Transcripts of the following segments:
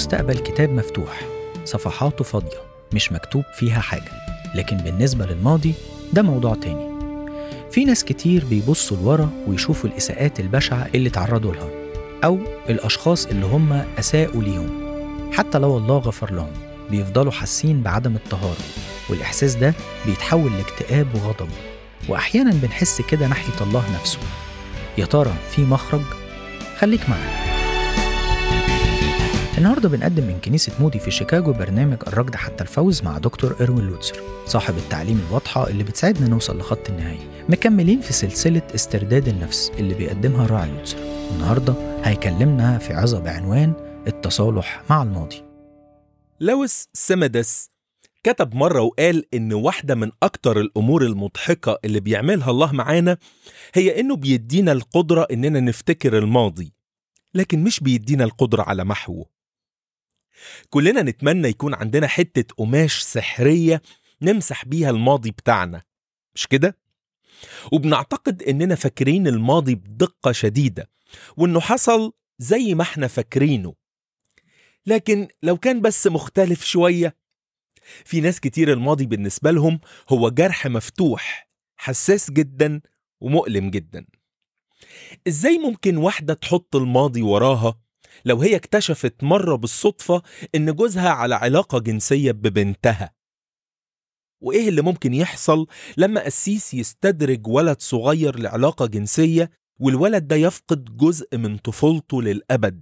المستقبل كتاب مفتوح صفحاته فاضية مش مكتوب فيها حاجة لكن بالنسبة للماضي ده موضوع تاني في ناس كتير بيبصوا لورا ويشوفوا الإساءات البشعة اللي تعرضوا لها أو الأشخاص اللي هم أساءوا ليهم حتى لو الله غفر لهم بيفضلوا حاسين بعدم الطهارة والإحساس ده بيتحول لاكتئاب وغضب وأحيانا بنحس كده ناحية الله نفسه يا ترى في مخرج؟ خليك معانا النهارده بنقدم من كنيسة مودي في شيكاغو برنامج الركض حتى الفوز مع دكتور إروين لوتسر صاحب التعليم الواضحة اللي بتساعدنا نوصل لخط النهاية مكملين في سلسلة استرداد النفس اللي بيقدمها الراعي لوتسر النهارده هيكلمنا في عظة بعنوان التصالح مع الماضي لويس سيمدس كتب مرة وقال إن واحدة من أكتر الأمور المضحكة اللي بيعملها الله معانا هي إنه بيدينا القدرة إننا نفتكر الماضي لكن مش بيدينا القدرة على محوه كلنا نتمنى يكون عندنا حتة قماش سحرية نمسح بيها الماضي بتاعنا مش كده؟ وبنعتقد إننا فاكرين الماضي بدقة شديدة وإنه حصل زي ما احنا فاكرينه لكن لو كان بس مختلف شوية في ناس كتير الماضي بالنسبة لهم هو جرح مفتوح حساس جدا ومؤلم جدا ازاي ممكن واحدة تحط الماضي وراها لو هي اكتشفت مرة بالصدفة ان جوزها على علاقة جنسية ببنتها وايه اللي ممكن يحصل لما قسيس يستدرج ولد صغير لعلاقة جنسية والولد ده يفقد جزء من طفولته للأبد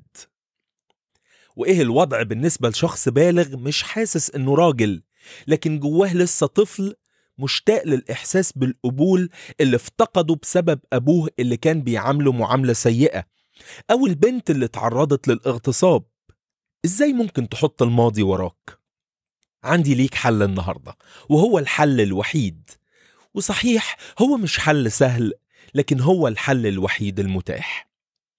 وايه الوضع بالنسبة لشخص بالغ مش حاسس انه راجل لكن جواه لسه طفل مشتاق للإحساس بالقبول اللي افتقده بسبب أبوه اللي كان بيعامله معاملة سيئة أو البنت اللي تعرضت للاغتصاب إزاي ممكن تحط الماضي وراك؟ عندي ليك حل النهاردة وهو الحل الوحيد وصحيح هو مش حل سهل لكن هو الحل الوحيد المتاح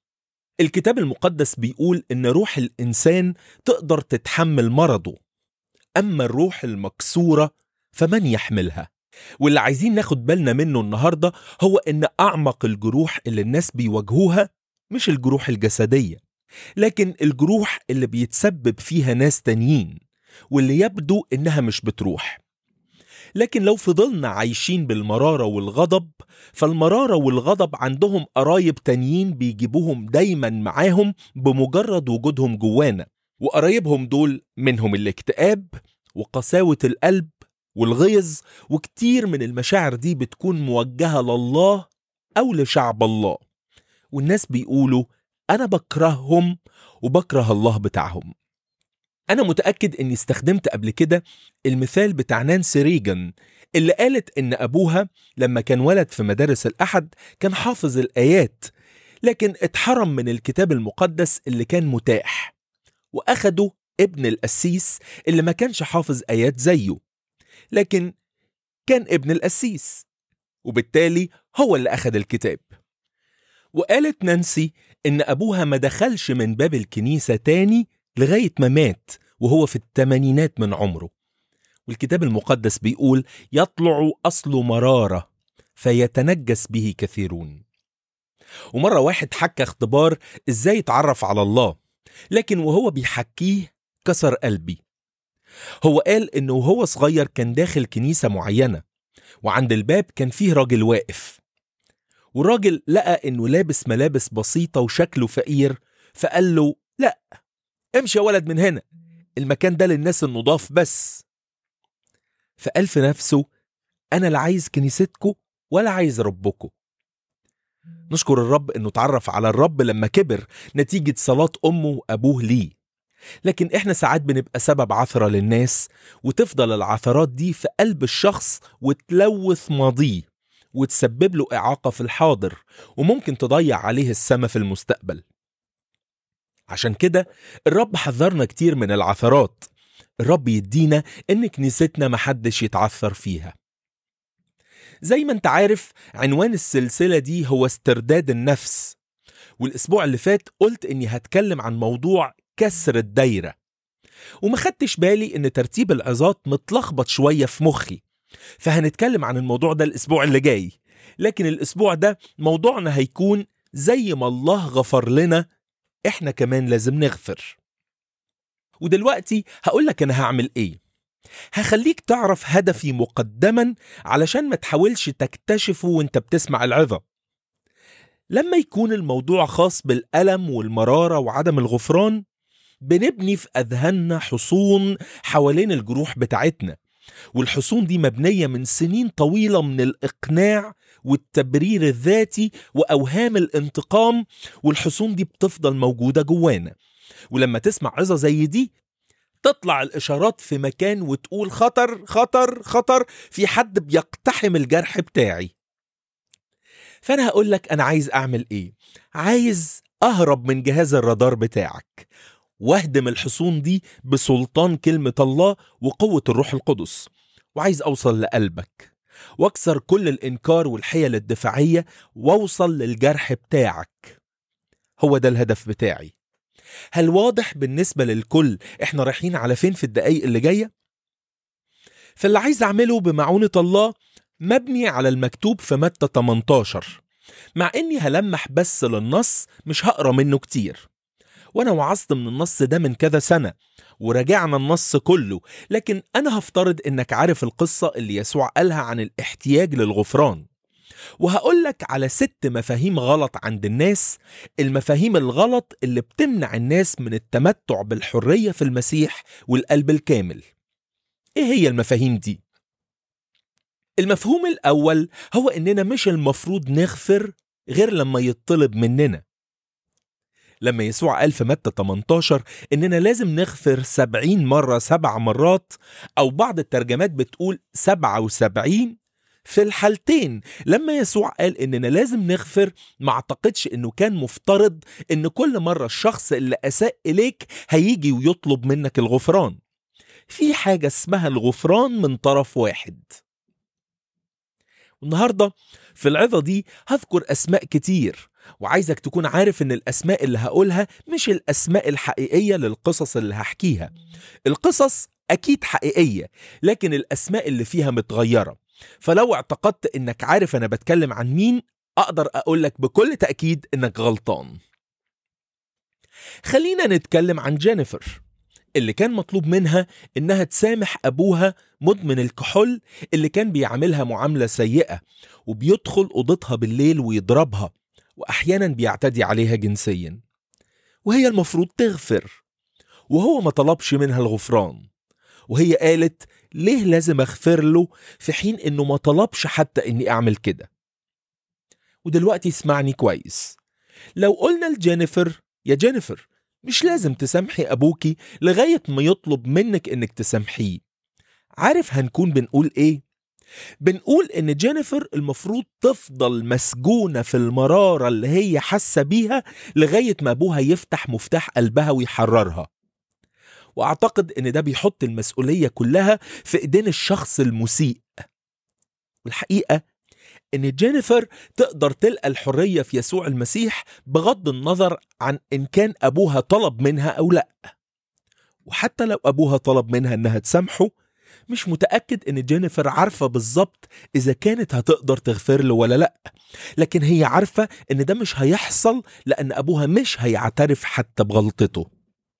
الكتاب المقدس بيقول إن روح الإنسان تقدر تتحمل مرضه أما الروح المكسورة فمن يحملها واللي عايزين ناخد بالنا منه النهاردة هو إن أعمق الجروح اللي الناس بيواجهوها مش الجروح الجسدية لكن الجروح اللي بيتسبب فيها ناس تانيين واللي يبدو إنها مش بتروح لكن لو فضلنا عايشين بالمرارة والغضب فالمرارة والغضب عندهم قرايب تانيين بيجيبوهم دايما معاهم بمجرد وجودهم جوانا وقرايبهم دول منهم الاكتئاب وقساوة القلب والغيظ وكتير من المشاعر دي بتكون موجهة لله أو لشعب الله والناس بيقولوا أنا بكرههم وبكره الله بتاعهم أنا متأكد إني استخدمت قبل كده المثال بتاع نانسي ريجن اللي قالت إن أبوها لما كان ولد في مدارس الأحد كان حافظ الآيات لكن اتحرم من الكتاب المقدس اللي كان متاح وأخده ابن القسيس اللي ما كانش حافظ آيات زيه لكن كان ابن القسيس وبالتالي هو اللي أخد الكتاب وقالت نانسي إن أبوها ما دخلش من باب الكنيسة تاني لغاية ما مات وهو في الثمانينات من عمره والكتاب المقدس بيقول يطلع أصل مرارة فيتنجس به كثيرون ومرة واحد حكى اختبار إزاي يتعرف على الله لكن وهو بيحكيه كسر قلبي هو قال إنه وهو صغير كان داخل كنيسة معينة وعند الباب كان فيه راجل واقف والراجل لقى إنه لابس ملابس بسيطة وشكله فقير فقال له لأ امشي يا ولد من هنا المكان ده للناس النضاف بس فقال في نفسه أنا لا عايز كنيستكو ولا عايز ربكو نشكر الرب إنه اتعرف على الرب لما كبر نتيجة صلاة أمه وأبوه ليه لكن إحنا ساعات بنبقى سبب عثرة للناس وتفضل العثرات دي في قلب الشخص وتلوث ماضيه وتسبب له إعاقة في الحاضر وممكن تضيع عليه السما في المستقبل عشان كده الرب حذرنا كتير من العثرات الرب يدينا ان كنيستنا محدش يتعثر فيها زي ما انت عارف عنوان السلسلة دي هو استرداد النفس والاسبوع اللي فات قلت اني هتكلم عن موضوع كسر الدايرة وما خدتش بالي ان ترتيب العظات متلخبط شوية في مخي فهنتكلم عن الموضوع ده الاسبوع اللي جاي لكن الاسبوع ده موضوعنا هيكون زي ما الله غفر لنا احنا كمان لازم نغفر ودلوقتي هقولك أنا هعمل إيه هخليك تعرف هدفي مقدما علشان ما تحاولش تكتشفه وانت بتسمع العظة لما يكون الموضوع خاص بالألم والمرارة وعدم الغفران بنبني في أذهاننا حصون حوالين الجروح بتاعتنا والحصون دي مبنية من سنين طويلة من الإقناع والتبرير الذاتي وأوهام الانتقام والحصون دي بتفضل موجودة جوانا ولما تسمع عظة زي دي تطلع الإشارات في مكان وتقول خطر خطر خطر في حد بيقتحم الجرح بتاعي فأنا هقول لك أنا عايز أعمل إيه عايز أهرب من جهاز الرادار بتاعك واهدم الحصون دي بسلطان كلمة الله وقوة الروح القدس وعايز أوصل لقلبك واكسر كل الإنكار والحيل الدفاعية واوصل للجرح بتاعك هو ده الهدف بتاعي هل واضح بالنسبة للكل احنا رايحين على فين في الدقايق اللي جاية؟ فاللي عايز أعمله بمعونة الله مبني على المكتوب في متى 18 مع إني هلمح بس للنص مش هقرا منه كتير وأنا وعظت من النص ده من كذا سنة وراجعنا النص كله لكن أنا هفترض إنك عارف القصة اللي يسوع قالها عن الاحتياج للغفران وهقول لك على ست مفاهيم غلط عند الناس المفاهيم الغلط اللي بتمنع الناس من التمتع بالحرية في المسيح والقلب الكامل ايه هي المفاهيم دي؟ المفهوم الأول هو إننا مش المفروض نغفر غير لما يطلب مننا لما يسوع قال في متى 18 إننا لازم نغفر 70 مرة سبع مرات أو بعض الترجمات بتقول 77 في الحالتين لما يسوع قال اننا لازم نغفر ما اعتقدش انه كان مفترض ان كل مرة الشخص اللي اساء اليك هيجي ويطلب منك الغفران في حاجة اسمها الغفران من طرف واحد والنهاردة في العظة دي هذكر أسماء كتير وعايزك تكون عارف ان الأسماء اللي هقولها مش الأسماء الحقيقية للقصص اللي هحكيها القصص أكيد حقيقية لكن الأسماء اللي فيها متغيرة فلو اعتقدت انك عارف انا بتكلم عن مين اقدر اقولك بكل تأكيد انك غلطان خلينا نتكلم عن جينيفر اللي كان مطلوب منها انها تسامح ابوها مدمن الكحول اللي كان بيعاملها معاملة سيئة وبيدخل اوضتها بالليل ويضربها واحيانا بيعتدي عليها جنسيا وهي المفروض تغفر وهو ما طلبش منها الغفران وهي قالت ليه لازم اغفر له في حين انه ما طلبش حتى اني اعمل كده ودلوقتي اسمعني كويس لو قلنا لجينيفر يا جينيفر مش لازم تسامحي ابوكي لغاية ما يطلب منك انك تسامحيه عارف هنكون بنقول ايه بنقول ان جينيفر المفروض تفضل مسجونة في المرارة اللي هي حاسة بيها لغاية ما ابوها يفتح مفتاح قلبها ويحررها واعتقد ان ده بيحط المسؤوليه كلها في ايدين الشخص المسيء والحقيقه ان جينيفر تقدر تلقى الحريه في يسوع المسيح بغض النظر عن ان كان ابوها طلب منها او لا وحتى لو ابوها طلب منها انها تسامحه مش متاكد ان جينيفر عارفه بالظبط اذا كانت هتقدر تغفر له ولا لا لكن هي عارفه ان ده مش هيحصل لان ابوها مش هيعترف حتى بغلطته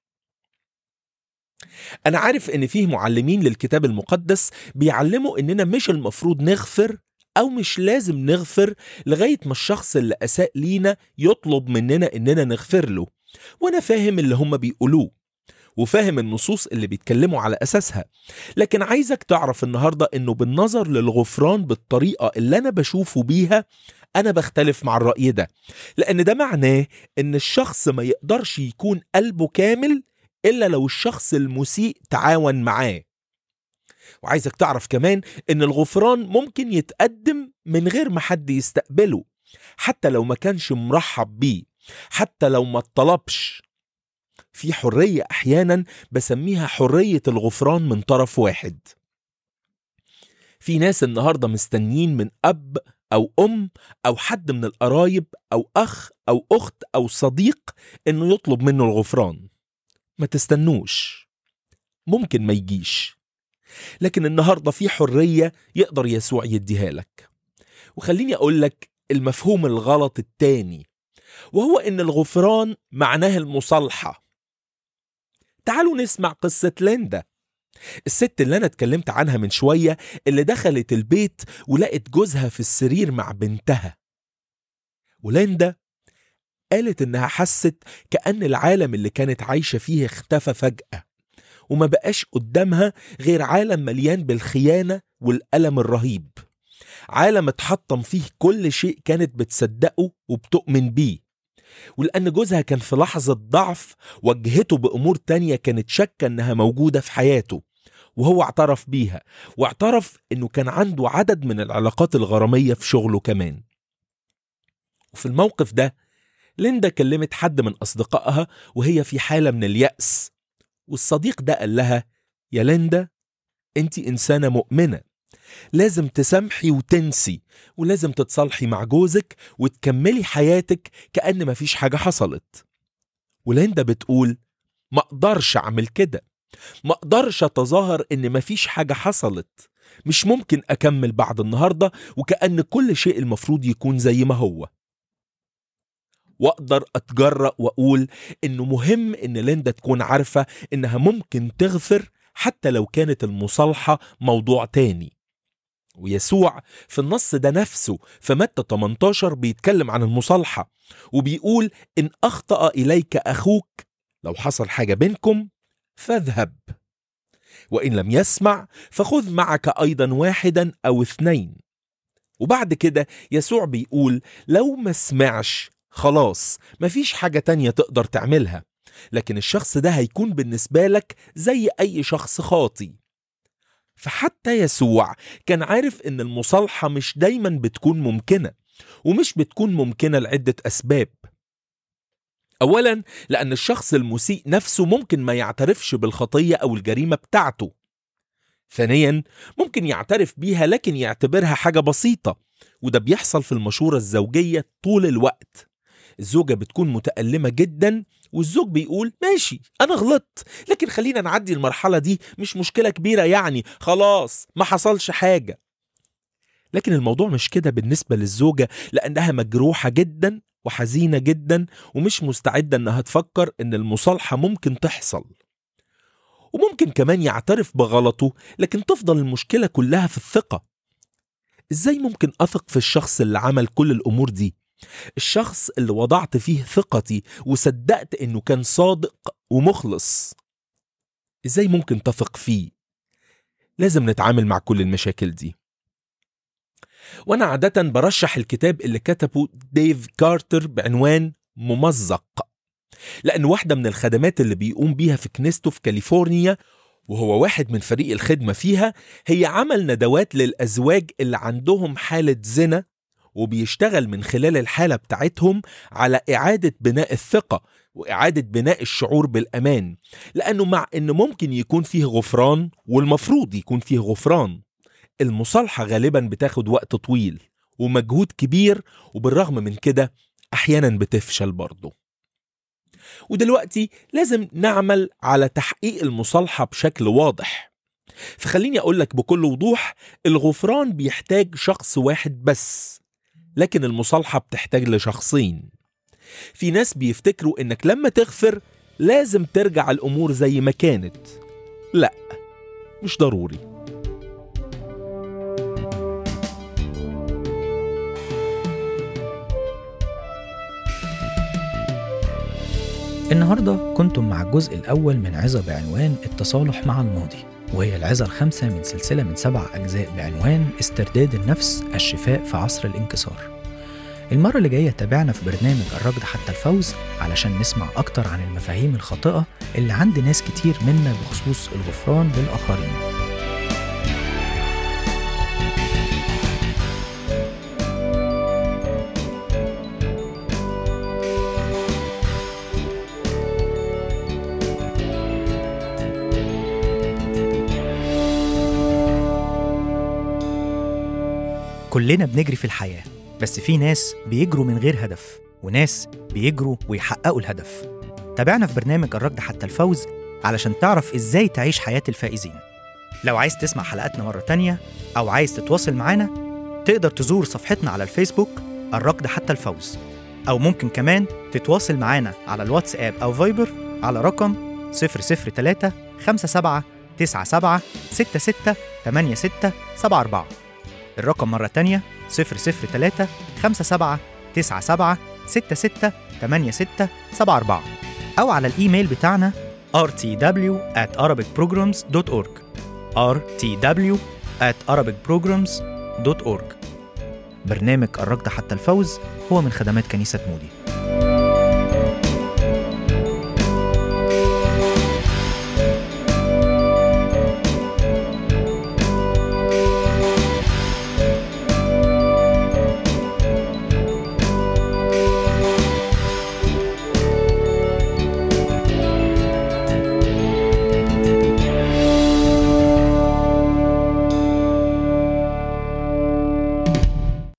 أنا عارف إن فيه معلمين للكتاب المقدس بيعلموا إننا مش المفروض نغفر أو مش لازم نغفر لغاية ما الشخص اللي أساء لينا يطلب مننا إننا نغفر له وأنا فاهم اللي هم بيقولوه وفاهم النصوص اللي بيتكلموا على أساسها لكن عايزك تعرف النهاردة إنه بالنظر للغفران بالطريقة اللي أنا بشوفه بيها أنا بختلف مع الرأي ده لأن ده معناه إن الشخص ما يقدرش يكون قلبه كامل إلا لو الشخص المسيء تعاون معاه وعايزك تعرف كمان إن الغفران ممكن يتقدم من غير ما حد يستقبله حتى لو ما كانش مرحب بيه حتى لو ما اتطلبش في حرية أحيانا بسميها حرية الغفران من طرف واحد في ناس النهاردة مستنيين من أب أو أم أو حد من القرايب أو أخ أو أخت أو صديق إنه يطلب منه الغفران ما تستنوش ممكن ما يجيش لكن النهاردة في حرية يقدر يسوع يديها لك وخليني أقول لك المفهوم الغلط التاني وهو إن الغفران معناه المصالحة تعالوا نسمع قصة ليندا الست اللي أنا اتكلمت عنها من شوية اللي دخلت البيت ولقت جوزها في السرير مع بنتها وليندا قالت إنها حست كأن العالم اللي كانت عايشة فيه اختفى فجأة وما بقاش قدامها غير عالم مليان بالخيانة والألم الرهيب عالم اتحطم فيه كل شيء كانت بتصدقه وبتؤمن بيه ولأن جوزها كان في لحظة ضعف وجهته بأمور تانية كانت شاكة إنها موجودة في حياته وهو اعترف بيها واعترف إنه كان عنده عدد من العلاقات الغرامية في شغله كمان وفي الموقف ده ليندا كلمت حد من أصدقائها وهي في حالة من اليأس والصديق ده قال لها يا ليندا انت إنسانة مؤمنة لازم تسامحي وتنسي ولازم تتصالحي مع جوزك وتكملي حياتك كأن مفيش حاجة حصلت وليندا بتقول ما اقدرش اعمل كده ما اقدرش اتظاهر ان مفيش حاجة حصلت مش ممكن اكمل بعد النهاردة وكأن كل شيء المفروض يكون زي ما هو واقدر اتجرأ واقول انه مهم ان ليندا تكون عارفة انها ممكن تغفر حتى لو كانت المصالحة موضوع تاني ويسوع في النص ده نفسه في متى 18 بيتكلم عن المصالحة وبيقول إن أخطأ إليك أخوك لو حصل حاجة بينكم فاذهب وإن لم يسمع فخذ معك أيضا واحدا أو اثنين وبعد كده يسوع بيقول لو ما سمعش خلاص مفيش حاجة تانية تقدر تعملها لكن الشخص ده هيكون بالنسبة لك زي أي شخص خاطي فحتى يسوع كان عارف ان المصالحه مش دايما بتكون ممكنه ومش بتكون ممكنه لعده اسباب اولا لان الشخص المسيء نفسه ممكن ما يعترفش بالخطيه او الجريمه بتاعته ثانيا ممكن يعترف بيها لكن يعتبرها حاجه بسيطه وده بيحصل في المشوره الزوجيه طول الوقت الزوجه بتكون متالمه جدا والزوج بيقول ماشي انا غلطت لكن خلينا نعدي المرحله دي مش مشكله كبيره يعني خلاص ما حصلش حاجه لكن الموضوع مش كده بالنسبه للزوجه لانها مجروحه جدا وحزينه جدا ومش مستعده انها تفكر ان المصالحه ممكن تحصل وممكن كمان يعترف بغلطه لكن تفضل المشكله كلها في الثقه ازاي ممكن اثق في الشخص اللي عمل كل الامور دي الشخص اللي وضعت فيه ثقتي وصدقت انه كان صادق ومخلص ازاي ممكن تثق فيه لازم نتعامل مع كل المشاكل دي وانا عادة برشح الكتاب اللي كتبه ديف كارتر بعنوان ممزق لان واحدة من الخدمات اللي بيقوم بيها في كنيسته في كاليفورنيا وهو واحد من فريق الخدمة فيها هي عمل ندوات للأزواج اللي عندهم حالة زنا وبيشتغل من خلال الحالة بتاعتهم على إعادة بناء الثقة وإعادة بناء الشعور بالأمان لأنه مع إن ممكن يكون فيه غفران والمفروض يكون فيه غفران المصالحة غالبا بتاخد وقت طويل ومجهود كبير وبالرغم من كده أحيانا بتفشل برضه ودلوقتي لازم نعمل على تحقيق المصالحة بشكل واضح فخليني أقول لك بكل وضوح الغفران بيحتاج شخص واحد بس لكن المصالحة بتحتاج لشخصين في ناس بيفتكروا إنك لما تغفر لازم ترجع الأمور زي ما كانت لا مش ضروري النهاردة كنتم مع الجزء الأول من عظة بعنوان التصالح مع الماضي وهي العظة الخامسة من سلسلة من سبع أجزاء بعنوان استرداد النفس الشفاء في عصر الانكسار المرة اللي جاية تابعنا في برنامج الركض حتى الفوز علشان نسمع أكتر عن المفاهيم الخاطئة اللي عند ناس كتير منا بخصوص الغفران للآخرين كلنا بنجري في الحياة بس في ناس بيجروا من غير هدف وناس بيجروا ويحققوا الهدف تابعنا في برنامج الركض حتى الفوز علشان تعرف ازاي تعيش حياة الفائزين لو عايز تسمع حلقاتنا مرة تانية أو عايز تتواصل معانا تقدر تزور صفحتنا على الفيسبوك الركض حتى الفوز أو ممكن كمان تتواصل معانا على الواتساب أو فايبر على رقم 003 57 97 66 86 74 الرقم مرة تانية 003 57 97 66 86 74 أو على الإيميل بتاعنا rtw at arabicprograms.org rtw at arabicprograms.org برنامج الركض حتى الفوز هو من خدمات كنيسة مودي